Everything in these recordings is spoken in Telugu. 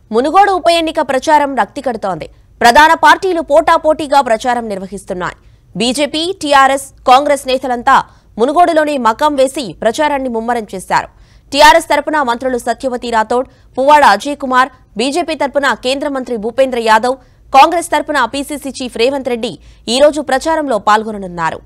మునుగోడు ఉప ఎన్నిక ప్రచారం రక్తి కడుతోంది ప్రధాన పార్టీలు పోటాపోటీగా ప్రచారం నిర్వహిస్తున్నాయి బీజేపీ టీఆర్ఎస్ కాంగ్రెస్ నేతలంతా మునుగోడులోని మకం వేసి ప్రచారాన్ని ముమ్మరం చేశారు టీఆర్ఎస్ తరపున మంత్రులు సత్యవతి రాథోడ్ పువ్వాడ అజయ్ కుమార్ బీజేపీ తరపున కేంద్ర మంత్రి భూపేంద్ర యాదవ్ కాంగ్రెస్ తరపున పీసీసీ చీఫ్ రేవంత్ రెడ్డి ఈ రోజు ప్రచారంలో పాల్గొననున్నారు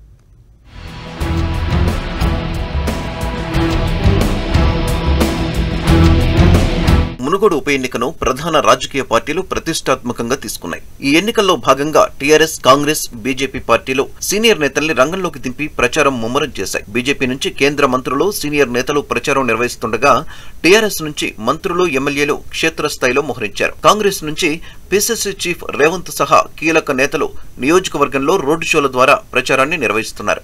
మునుగోడు ఉప ఎన్నికను ప్రధాన రాజకీయ పార్టీలు ప్రతిష్టాత్మకంగా తీసుకున్నాయి ఈ ఎన్నికల్లో భాగంగా టీఆర్ఎస్ కాంగ్రెస్ బీజేపీ పార్టీలు సీనియర్ నేతల్ని రంగంలోకి దింపి ప్రచారం ముమ్మరం చేశాయి బీజేపీ నుంచి కేంద్ర మంత్రులు సీనియర్ నేతలు ప్రచారం నిర్వహిస్తుండగా టీఆర్ఎస్ నుంచి మంత్రులు ఎమ్మెల్యేలు క్షేత్రస్థాయిలో మోహరించారు కాంగ్రెస్ నుంచి పీసీసీ చీఫ్ రేవంత్ సహా కీలక నేతలు నియోజకవర్గంలో రోడ్డు షోల ద్వారా ప్రచారాన్ని నిర్వహిస్తున్నారు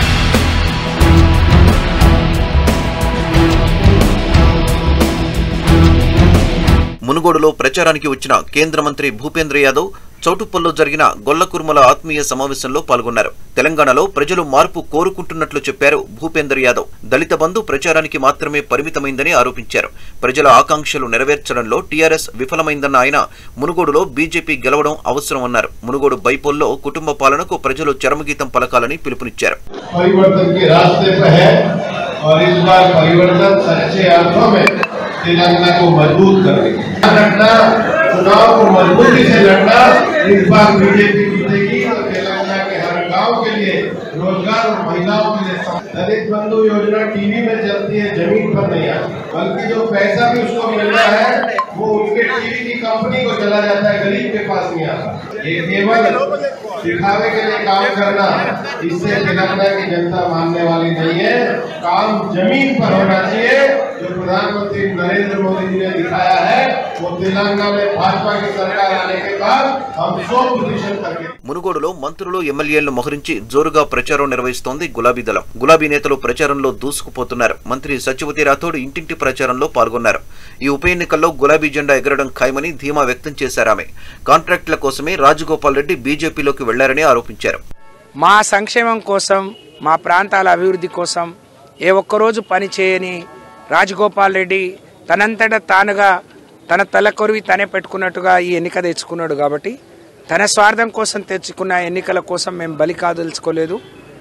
మునుగోడులో ప్రచారానికి వచ్చిన కేంద్ర మంత్రి భూపేంద్ర యాదవ్ చౌటుప్పల్లో జరిగిన గొల్లకుర్మల ఆత్మీయ సమావేశంలో పాల్గొన్నారు తెలంగాణలో ప్రజలు మార్పు కోరుకుంటున్నట్లు చెప్పారు భూపేందర్ యాదవ్ దళిత బంధు ప్రచారానికి మాత్రమే పరిమితమైందని ఆరోపించారు ప్రజల ఆకాంక్షలు నెరవేర్చడంలో టీఆర్ఎస్ విఫలమైందన్న ఆయన మునుగోడులో బీజేపీ గెలవడం అవసరమన్నారు మునుగోడు బైపోల్లో కుటుంబ పాలనకు ప్రజలు చరమగీతం పలకాలని పిలుపునిచ్చారు परिवर्तन के रास्ते पर है और इस बार परिवर्तन सच्चे अर्थों में तेलंगाना को मजबूत करेगी लड़ना चुनाव को मजबूती से लड़ना इस बार बीजेपी जीतेगी तो तेलंगाना के हर गांव के लिए रोजगार और महिलाओं के लिए सम- दलित बंधु योजना टीवी में चलती है जमीन पर नहीं आती बल्कि जो पैसा भी उसको मिलता है वो उनके टीवी की कंपनी को चला जाता है गरीब के पास नहीं आता ये केवल दिखावे के लिए काम करना इससे तेलंगाना की जनता मानने वाली नहीं है काम जमीन पर होना चाहिए जो प्रधानमंत्री नरेंद्र मोदी जी ने दिखाया है वो तेलंगाना में भाजपा की सरकार आने के बाद हम सौ प्रतिशत करके మునుగోడులో మంత్రులు ఎమ్మెల్యేలను మోహరించి జోరుగా ప్రచారం నిర్వహిస్తోంది గులాబీ దళం గులాబీ నేతలు ప్రచారంలో దూసుకుపోతున్నారు మంత్రి సత్యవతి రాథోడ్ ఇంటింటి ప్రచారంలో పాల్గొన్నారు ఈ ఉప ఎన్నికల్లో గులాబీ జెండా ఎగరడం ఖాయమని ధీమా వ్యక్తం చేశారు ఆమె కాంట్రాక్టుల కోసమే రాజగోపాల్ రెడ్డి బీజేపీలోకి వెళ్లారని ఆరోపించారు మా సంక్షేమం కోసం మా ప్రాంతాల అభివృద్ధి కోసం ఏ ఒక్కరోజు పని చేయని రాజగోపాల్ రెడ్డి తనంతట తానుగా తన తల కొరివి తనే పెట్టుకున్నట్టుగా ఈ ఎన్నిక తెచ్చుకున్నాడు కాబట్టి తన స్వార్థం కోసం తెచ్చుకున్న ఎన్నికల కోసం మేము బలి కాదలుచుకోలేదు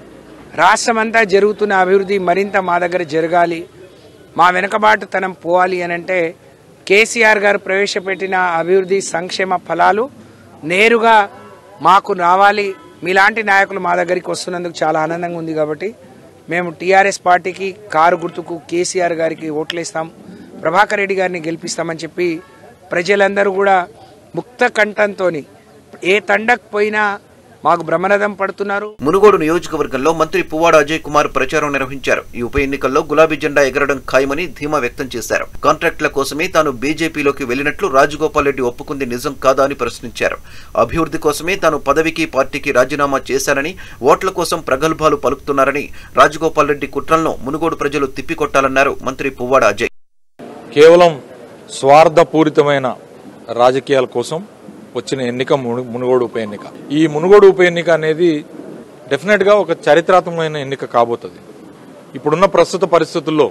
రాష్ట్రమంతా జరుగుతున్న అభివృద్ధి మరింత మా దగ్గర జరగాలి మా వెనుకబాటుతనం పోవాలి అని అంటే కేసీఆర్ గారు ప్రవేశపెట్టిన అభివృద్ధి సంక్షేమ ఫలాలు నేరుగా మాకు రావాలి మీలాంటి నాయకులు మా దగ్గరికి వస్తున్నందుకు చాలా ఆనందంగా ఉంది కాబట్టి మేము టీఆర్ఎస్ పార్టీకి కారు గుర్తుకు కేసీఆర్ గారికి ఓట్లేస్తాం ప్రభాకర్ రెడ్డి గారిని గెలిపిస్తామని చెప్పి ప్రజలందరూ కూడా ముక్త కంఠంతోని ఏ తండకు పోయినా మాకు బ్రహ్మరథం పడుతున్నారు మునుగోడు నియోజకవర్గంలో మంత్రి పువ్వాడ అజయ్ కుమార్ ప్రచారం నిర్వహించారు ఈ ఉప ఎన్నికల్లో గులాబీ జెండా ఎగరడం ఖాయమని ధీమా వ్యక్తం చేశారు కాంట్రాక్టుల కోసమే తాను బీజేపీలోకి వెళ్లినట్లు రాజగోపాల్ రెడ్డి ఒప్పుకుంది నిజం కాదా అని ప్రశ్నించారు అభివృద్ధి కోసమే తాను పదవికి పార్టీకి రాజీనామా చేశానని ఓట్ల కోసం ప్రగల్భాలు పలుకుతున్నారని రాజగోపాల్ రెడ్డి కుట్రలను మునుగోడు ప్రజలు తిప్పికొట్టాలన్నారు మంత్రి పువ్వాడ అజయ్ కేవలం స్వార్థపూరితమైన రాజకీయాల కోసం వచ్చిన ఎన్నిక మును- మునుగోడు ఉప ఎన్నిక ఈ మునుగోడు ఉప ఎన్నిక అనేది డెఫినెట్ గా ఒక చరిత్రాత్మకమైన ఎన్నిక కాబోతుంది ఇప్పుడున్న ప్రస్తుత పరిస్థితుల్లో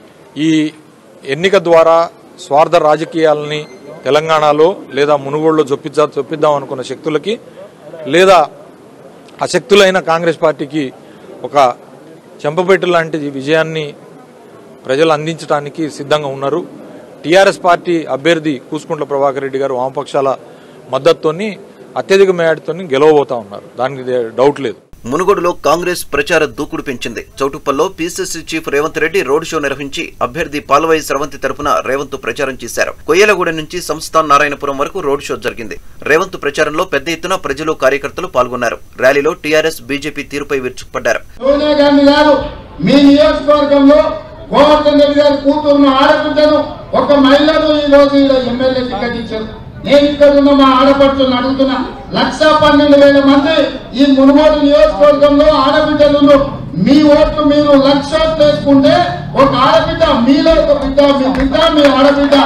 ఈ ఎన్నిక ద్వారా స్వార్థ రాజకీయాలని తెలంగాణలో లేదా మునుగోడులో చొప్పించా చొప్పిద్దాం అనుకున్న శక్తులకి లేదా అశక్తులైన కాంగ్రెస్ పార్టీకి ఒక చెంపపెట్టు లాంటి విజయాన్ని ప్రజలు అందించడానికి సిద్ధంగా ఉన్నారు టీఆర్ఎస్ పార్టీ అభ్యర్థి కూసుకుంట్ల ప్రభాకర్ రెడ్డి గారు వామపక్షాల మద్దతుతోని అత్యధిక మేడతోని గెలవబోతా ఉన్నారు దానికి దే- డౌట్ లేదు మునుగోడులో కాంగ్రెస్ ప్రచార దూకుడు పెంచింది చౌటుప్పల్లో PCC chief Revanth Reddy road show నిర్వహించి అభ్యర్థి పాల్వాయి స్రవంతి తరపున రేవంత్ ప్రచారం చేశారు కొయ్యలగూడెం నుంచి సంస్థాన్ నారాయణపురం వరకు రోడ్ షో జరిగింది రేవంత్ ప్రచారంలో పెద్ద ఎత్తున ప్రజలు కార్యకర్తలు పాల్గొన్నారు ర్యాలీలో టీఆర్ఎస్ బీజేపీ తీరుపై విరుచుకుపడ్డారు సోనియా గాంధీ గారు మీ నియోజకవర్గంలో గోవర్ధన్ రెడ్డి గారి కూతురును ఆడబిడ్డను ఒక మహిళను ఈ రోజు ఈడ ఎమ్మెల్యే టికెట్ ఇచ్చారు నేను ఇక్కడ ఉన్న మా ఆడపడుతున్న అడుగుతున్నా లక్ష పన్నెండు వేల మంది ఈ మునుగోడు నియోజకవర్గంలో ఆడబిడ్డలు మీ ఓట్లు మీరు లక్ష వేసుకుంటే ఒక ఆడబిడ్డ మీలో ఒక బిడ్డ మీ బిడ్డ మీ ఆడబిడ్డ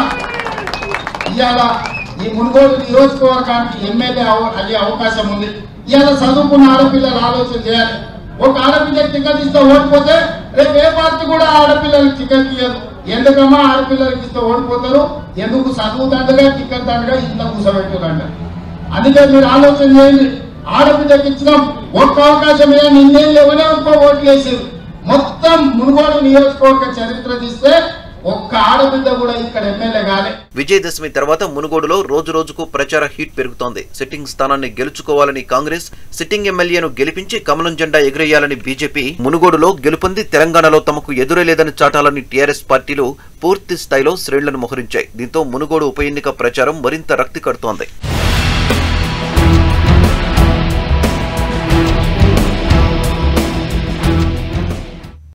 ఇవాళ ఈ మునుగోడు నియోజకవర్గానికి ఎమ్మెల్యే అవ- అయ్యే అవకాశం ఉంది ఇవాళ చదువుకున్న ఆడపిల్లలు ఆలోచన చేయాలి ఒక ఆడపిల్లకి టికెట్ ఇస్తే ఓడిపోతే రేపు ఏ పార్టీ కూడా ఆడపిల్లలకి టికెట్ ఇవ్వదు ఎందుకమ్మా ఆడపిల్లలకి ఇస్తే ఓడిపోతారు ఎందుకు చదువు దండగా టికెట్ దండగా ఇంట్లో కూర్చోబెట్టుదండ అందుకే మీరు ఆలోచన చేయండి ఆడబిడ్డకి ఇచ్చినాం ఒక్క అవకాశం ఏ నిన్నేళ్ళు ఎవరే ఒక్క ఓట్లు వేసారు మొత్తం మునుగోడు నియోజకవర్గ చరిత్ర తీస్తే ఒక్క ఆడబిడ్డ కూడా ఇక్కడ ఎమ్మెల్యే కాలే విజయదశమి తర్వాత మునుగోడులో రోజు రోజుకు ప్రచార హీట్ పెరుగుతోంది సిట్టింగ్ స్థానాన్ని గెలుచుకోవాలని కాంగ్రెస్ సిట్టింగ్ ఎమ్మెల్యేను గెలిపించి కమలం జెండా ఎగిరేయాలని బీజేపీ మునుగోడులో గెలుపొంది తెలంగాణలో తమకు ఎదురేలేదని చాటాలని టీఆర్ఎస్ పార్టీలు పూర్తి స్థాయిలో శ్రేళ్లను మోహరించాయి దీంతో మునుగోడు ఉప ఎన్నిక ప్రచారం మరింత రక్తి కడుతోంది